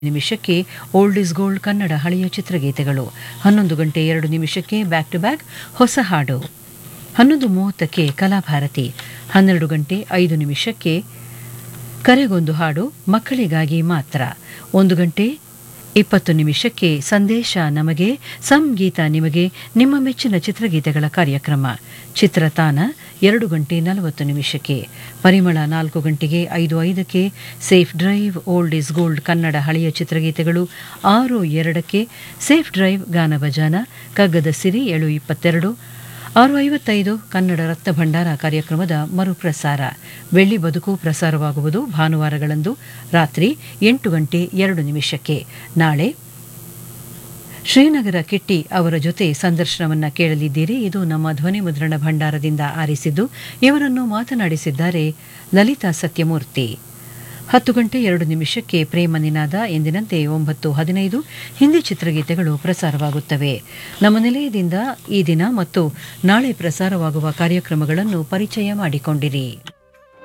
ನಿಮಿಷಕ್ಕೆ old is gold Kannada ಹಳೆಯ ಚಿತ್ರಗೀತೆಗಳು ಹನ್ನೊಂದು ಗಂಟೆ ಎರಡು ನಿಮಿಷಕ್ಕೆ ಬ್ಯಾಕ್ ಟು ಬ್ಯಾಕ್ ಹೊಸ ಹಾಡು ಹನ್ನೊಂದು ಮೂವತ್ತಕ್ಕೆ ಕಲಾಭಾರತಿ ಹನ್ನೆರಡು ಗಂಟೆ ಐದು ನಿಮಿಷಕ್ಕೆ ಕರೆಗೊಂದು ಹಾಡು ಮಕ್ಕಳಿಗಾಗಿ ಮಾತ್ರ ಒಂದು ಗಂಟೆ ಇಪ್ಪತ್ತು ನಿಮಿಷಕ್ಕೆ ಸಂದೇಶ ನಮಗೆ ಸಂಗೀತ ನಿಮಗೆ ನಿಮ್ಮ ಮೆಚ್ಚಿನ ಚಿತ್ರಗೀತೆಗಳ ಕಾರ್ಯಕ್ರಮ ಚಿತ್ರತಾನ ಎರಡು ಗಂಟೆ ನಲವತ್ತು ನಿಮಿಷಕ್ಕೆ ಪರಿಮಳ ನಾಲ್ಕು ಗಂಟೆಗೆ ಐದು ಐದಕ್ಕೆ safe drive old is gold Kannada ಹಳೆಯ ಚಿತ್ರಗೀತೆಗಳು ಆರು ಎರಡಕ್ಕೆ ಸೇಫ್ ಡ್ರೈವ್ ಗಾನ ಭಜಾನ ಕಗ್ಗದ ಸಿರಿ ಏಳು ಇಪ್ಪತ್ತೆರಡು ಆರು ಐವತ್ತೈದು ಕನ್ನಡ ರಕ್ತ ಭಂಡಾರ ಕಾರ್ಯಕ್ರಮದ ಮರುಪ್ರಸಾರ ಬೆಳ್ಳಿ ಬದುಕು ಪ್ರಸಾರವಾಗುವುದು ಭಾನುವಾರಗಳಂದು ರಾತ್ರಿ ಎಂಟು ಗಂಟೆ ಎರಡು ನಿಮಿಷಕ್ಕೆ ನಾಳೆ ಶ್ರೀನಗರ ಕಿಟ್ಟಿ ಅವರ ಜೊತೆ ಸಂದರ್ಶನವನ್ನ ಕೇಳಲಿದ್ದೀರಿ ಇದು ನಮ್ಮ ಧ್ವನಿ ಮುದ್ರಣ ಭಂಡಾರದಿಂದ ಆರಿಸಿದ್ದು ಇವರನ್ನು ಮಾತನಾಡಿಸಿದ್ದಾರೆ ಲಲಿತಾ ಸತ್ಯಮೂರ್ತಿ ಹತ್ತು ಗಂಟೆ ಎರಡು ನಿಮಿಷಕ್ಕೆ ಪ್ರೇಮ ನಿನಾದ ಎಂದಿನಂತೆ ಒಂಬತ್ತು ಹದಿನೈದು ಹಿಂದಿ ಚಿತ್ರಗೀತೆಗಳು ಪ್ರಸಾರವಾಗುತ್ತವೆ ನಮ್ಮ ನಿಲಯದಿಂದ ಈ ದಿನ ಮತ್ತು ನಾಳೆ ಪ್ರಸಾರವಾಗುವ ಕಾರ್ಯಕ್ರಮಗಳನ್ನು ಪರಿಚಯ ಮಾಡಿಕೊಂಡಿರಿ